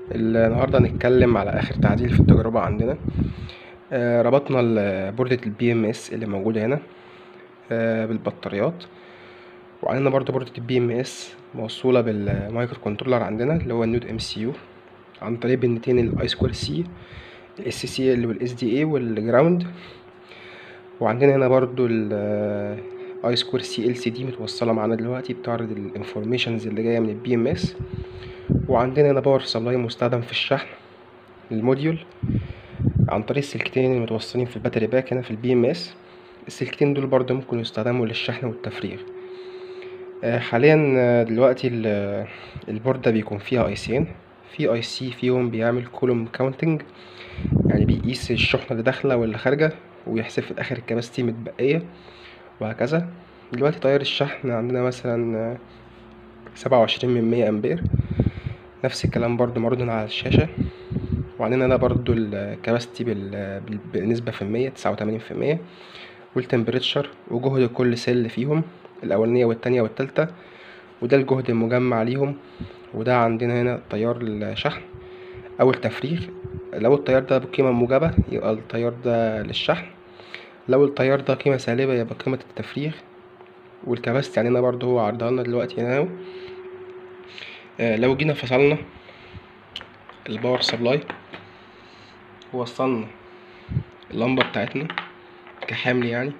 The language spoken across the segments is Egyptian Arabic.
النهاردة هنتكلم على آخر تعديل في التجربة عندنا آه، ربطنا ال- بوردة البي ام اس اللي موجودة هنا آه، بالبطاريات وعندنا برضو بوردة البي ام اس موصولة بالمايكرو كنترولر عندنا اللي هو النود ام سي يو عن طريق بنتين الاي سكوير سي الاس سي ال والاس دي اي والجراوند وعندنا هنا برضو الاي سكوير سي ال سي دي متوصلة معانا دلوقتي بتعرض الانفورميشنز اللي جاية من البي ام اس وعندنا هنا باور سبلاي مستخدم في الشحن للموديول عن طريق السلكتين المتوصلين في الباتري باك هنا في البي ام اس السلكتين دول برضه ممكن يستخدموا للشحن والتفريغ آه، حاليا آه، دلوقتي ال- البوردة بيكون فيها ايسين في اي سي فيهم بيعمل كولوم كاونتنج يعني بيقيس الشحنة اللي داخلة واللي خارجة ويحسب في الآخر الكباستي متبقية وهكذا دلوقتي تيار الشحن عندنا مثلا سبعة وعشرين من مية أمبير نفس الكلام برضو معروض هنا على الشاشة وعندنا هنا برضو الكباستي بال- بال- بنسبة في المية تسعة وتمانين في المية والتمبريتشر وجهد كل سل فيهم الأولانية والتانية والتالتة وده الجهد المجمع ليهم وده عندنا هنا تيار الشحن أو التفريغ لو التيار ده بقيمة موجبة يبقى التيار ده للشحن لو التيار ده قيمة سالبة يبقى قيمة التفريغ والكباستي عندنا برضو هو عرضها لنا دلوقتي هنا اهو آه، لو جينا فصلنا الباور سبلاي ووصلنا اللمبة بتاعتنا كحمل يعني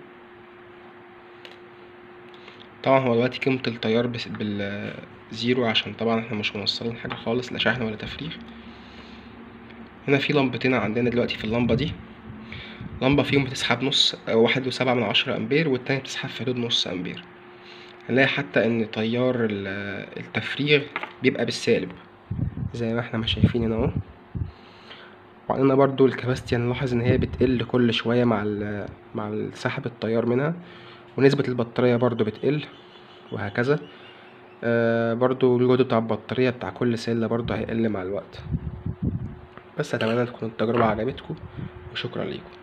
طبعا هو دلوقتي قيمة التيار بس- بالزيرو عشان طبعا احنا مش موصلين حاجة خالص لا شحن ولا تفريغ هنا في لمبتين عندنا دلوقتي في اللمبة دي لمبة فيهم بتسحب نص واحد وسبعة من عشرة أمبير والتانية بتسحب في حدود نص أمبير هنلاقي حتى إن تيار ال- التفريغ بيبقى بالسالب زي ما احنا ما شايفين هنا اهو وعندنا برضو الكباستي هنلاحظ ان هي بتقل كل شوية مع ال مع سحب التيار منها ونسبة البطارية برضو بتقل وهكذا آه برضو الجهد بتاع البطارية بتاع كل سلة برضو هيقل مع الوقت بس أتمنى تكون التجربة عجبتكم وشكرا ليكم